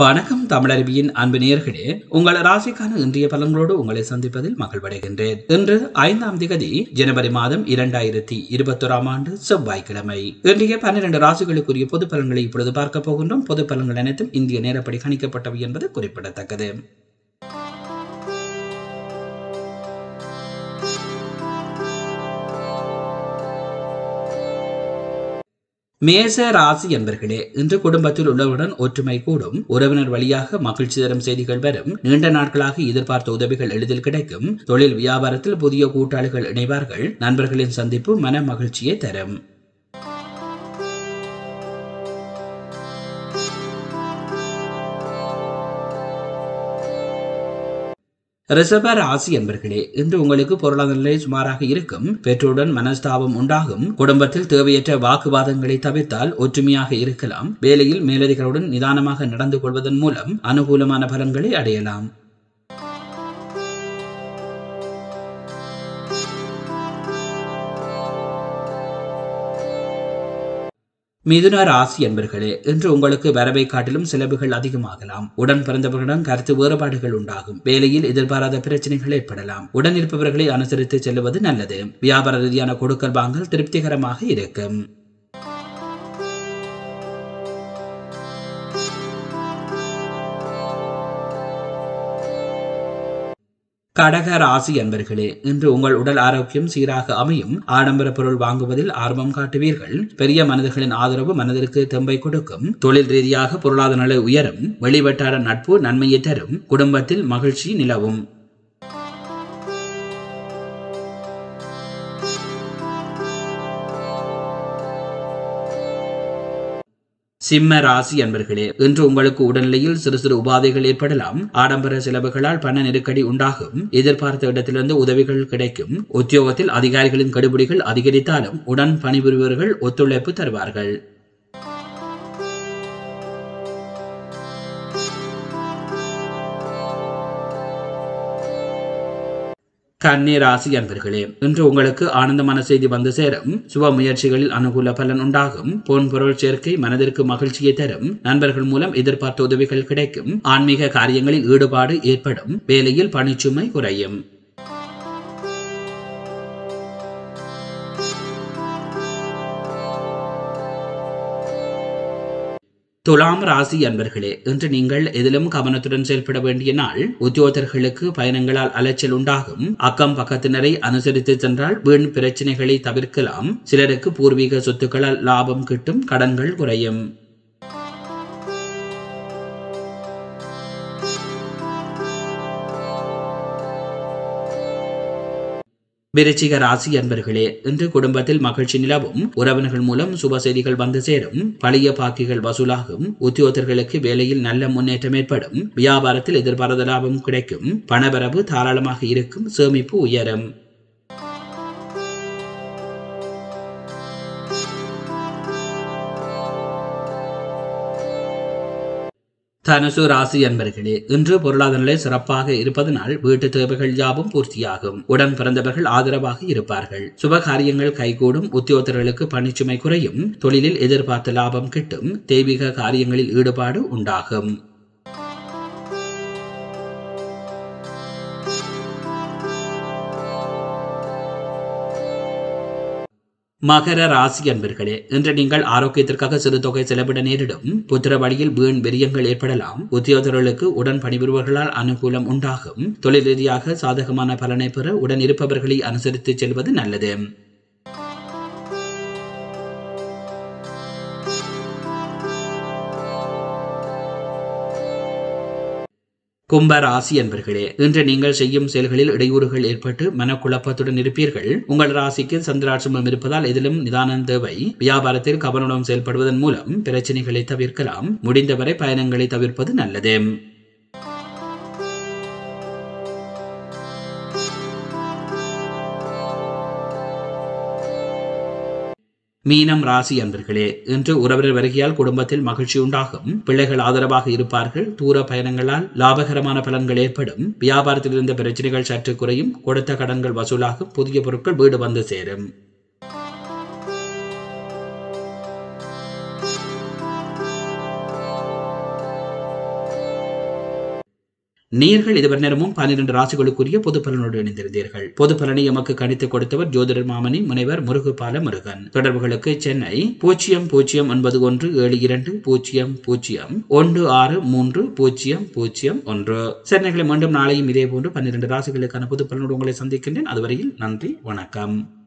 வணக்கம் தமிழருவியின் அன்பு நேயர்களே உங்கள் ராசிக்கான இன்றைய பலன்களோடு உங்களை சந்திப்பதில் மகிழ்வடைகின்றேன் இன்று ஐந்தாம் திகதி ஜனவரி மாதம் இரண்டாயிரத்தி இருபத்தோராம் ஆண்டு செவ்வாய்க்கிழமை இன்றைய பன்னிரண்டு ராசிகளுக்குரிய பொது பலன்களை இப்பொழுது பார்க்க போகின்றோம் பொது பலன்கள் அனைத்தும் இந்திய நேரப்படி கணிக்கப்பட்டவை என்பது குறிப்பிடத்தக்கது மேச ராசி என்பர்களே இன்று குடும்பத்தில் உள்ளவருடன் ஒற்றுமை கூடும் உறவினர் வழியாக மகிழ்ச்சி தரும் செய்திகள் வரும் நீண்ட நாட்களாக எதிர்பார்த்த உதவிகள் எளிதில் கிடைக்கும் தொழில் வியாபாரத்தில் புதிய கூட்டாளிகள் இணைவார்கள் நண்பர்களின் சந்திப்பு மன மகிழ்ச்சியை தரும் ரிஷப ராசி என்பர்களே இன்று உங்களுக்கு பொருளாதார நிலை சுமாராக இருக்கும் பெற்றோருடன் மனஸ்தாபம் உண்டாகும் குடும்பத்தில் தேவையற்ற வாக்குவாதங்களை தவிர்த்தால் ஒற்றுமையாக இருக்கலாம் வேலையில் மேலதிகளுடன் நிதானமாக நடந்து கொள்வதன் மூலம் அனுகூலமான பலன்களை அடையலாம் மிதுன ராசி என்பர்களே இன்று உங்களுக்கு வரவை காட்டிலும் செலவுகள் அதிகமாகலாம் உடன் பிறந்தவர்களிடம் கருத்து வேறுபாடுகள் உண்டாகும் வேலையில் எதிர்பாராத பிரச்சனைகள் ஏற்படலாம் உடன் இருப்பவர்களை அனுசரித்து செல்வது நல்லது வியாபார ரீதியான கொடுக்கல் வாங்கல் திருப்திகரமாக இருக்கும் கடக ராசி என்பர்களே இன்று உங்கள் உடல் ஆரோக்கியம் சீராக அமையும் ஆடம்பர பொருள் வாங்குவதில் ஆர்வம் காட்டுவீர்கள் பெரிய மனிதர்களின் ஆதரவு மனதிற்கு தெம்பை கொடுக்கும் தொழில் ரீதியாக பொருளாதார நிலை உயரும் வெளிவட்டார நட்பு நன்மையை தரும் குடும்பத்தில் மகிழ்ச்சி நிலவும் சிம்ம ராசி அன்பர்களே இன்று உங்களுக்கு உடல்நிலையில் சிறு சிறு உபாதைகள் ஏற்படலாம் ஆடம்பர செலவுகளால் பண நெருக்கடி உண்டாகும் எதிர்பார்த்த இடத்திலிருந்து உதவிகள் கிடைக்கும் உத்தியோகத்தில் அதிகாரிகளின் கடுபிடிகள் அதிகரித்தாலும் உடன் பணிபுரிபவர்கள் ஒத்துழைப்பு தருவார்கள் கன்னி ராசி அன்பர்களே இன்று உங்களுக்கு ஆனந்தமான செய்தி வந்து சேரும் சுப முயற்சிகளில் அனுகூல பலன் உண்டாகும் பொன் பொருள் சேர்க்கை மனதிற்கு மகிழ்ச்சியை தரும் நண்பர்கள் மூலம் எதிர்பார்த்த உதவிகள் கிடைக்கும் ஆன்மீக காரியங்களில் ஈடுபாடு ஏற்படும் வேலையில் பணிச்சுமை குறையும் துலாம் ராசி அன்பர்களே இன்று நீங்கள் எதிலும் கவனத்துடன் செயல்பட வேண்டிய நாள் உத்தியோகர்களுக்கு பயணங்களால் அலைச்சல் உண்டாகும் அக்கம் பக்கத்தினரை அனுசரித்து சென்றால் வீண் பிரச்சனைகளை தவிர்க்கலாம் சிலருக்கு பூர்வீக சொத்துக்களால் லாபம் கிட்டும் கடன்கள் குறையும் விருச்சிக ராசி அன்பர்களே இன்று குடும்பத்தில் மகிழ்ச்சி நிலவும் உறவினர்கள் மூலம் சுப செய்திகள் வந்து சேரும் பழைய பாக்கிகள் வசூலாகும் உத்தியோகர்களுக்கு வேலையில் நல்ல முன்னேற்றம் ஏற்படும் வியாபாரத்தில் எதிர்பாராத லாபம் கிடைக்கும் பணவரவு தாராளமாக இருக்கும் சேமிப்பு உயரும் தனுசு ராசி அன்பர்களே இன்று பொருளாதார நிலை சிறப்பாக இருப்பதனால் வீட்டு தேவைகள் யாவும் பூர்த்தியாகும் உடன் பிறந்தவர்கள் ஆதரவாக இருப்பார்கள் சுப காரியங்கள் கைகூடும் உத்தியோகத்தர்களுக்கு பணிச்சுமை குறையும் தொழிலில் எதிர்பார்த்த லாபம் கிட்டும் தெய்வீக காரியங்களில் ஈடுபாடு உண்டாகும் மகர ராசி அன்பர்களே இன்று நீங்கள் ஆரோக்கியத்திற்காக சிறு தொகை செலவிட நேரிடும் புத்திர வழியில் வீண் வெறியங்கள் ஏற்படலாம் உத்தியோகர்களுக்கு உடன் பணிபுரிவர்களால் அனுகூலம் உண்டாகும் தொழில் ரீதியாக சாதகமான பலனை பெற உடன் இருப்பவர்களை அனுசரித்து செல்வது நல்லது கும்ப ராசி என்பர்களே இன்று நீங்கள் செய்யும் செயல்களில் இடையூறுகள் ஏற்பட்டு மனக்குழப்பத்துடன் இருப்பீர்கள் உங்கள் ராசிக்கு சந்திராட்சமம் இருப்பதால் எதிலும் நிதானம் தேவை வியாபாரத்தில் கவனமுடன் செயல்படுவதன் மூலம் பிரச்சனைகளை தவிர்க்கலாம் முடிந்தவரை பயணங்களை தவிர்ப்பது நல்லது மீனம் ராசி அன்பர்களே இன்று உறவினர் வருகையால் குடும்பத்தில் மகிழ்ச்சி உண்டாகும் பிள்ளைகள் ஆதரவாக இருப்பார்கள் தூர பயணங்களால் லாபகரமான பலன்கள் ஏற்படும் வியாபாரத்தில் இருந்த பிரச்சனைகள் சற்று குறையும் கொடுத்த கடன்கள் வசூலாகும் புதிய பொருட்கள் வீடு வந்து சேரும் நீர்கள் இதுவரை நேரமும் பன்னிரண்டு ராசிகளுக்குரிய பொது பலனோடு இணைந்திருந்தீர்கள் பொது பலனை எமக்கு கணித்து கொடுத்தவர் ஜோதிடர் மாமணி முனைவர் முருகுபால முருகன் தொடர்புகளுக்கு சென்னை பூஜ்ஜியம் பூஜ்ஜியம் ஒன்பது ஒன்று ஏழு இரண்டு பூஜ்ஜியம் பூஜ்ஜியம் ஒன்று ஆறு மூன்று பூஜ்ஜியம் பூஜ்ஜியம் ஒன்று சென்னைகளை மீண்டும் நாளையும் இதே போன்று பன்னிரண்டு ராசிகளுக்கான பொது பலனோடு உங்களை சந்திக்கின்றேன் அதுவரையில் நன்றி வணக்கம்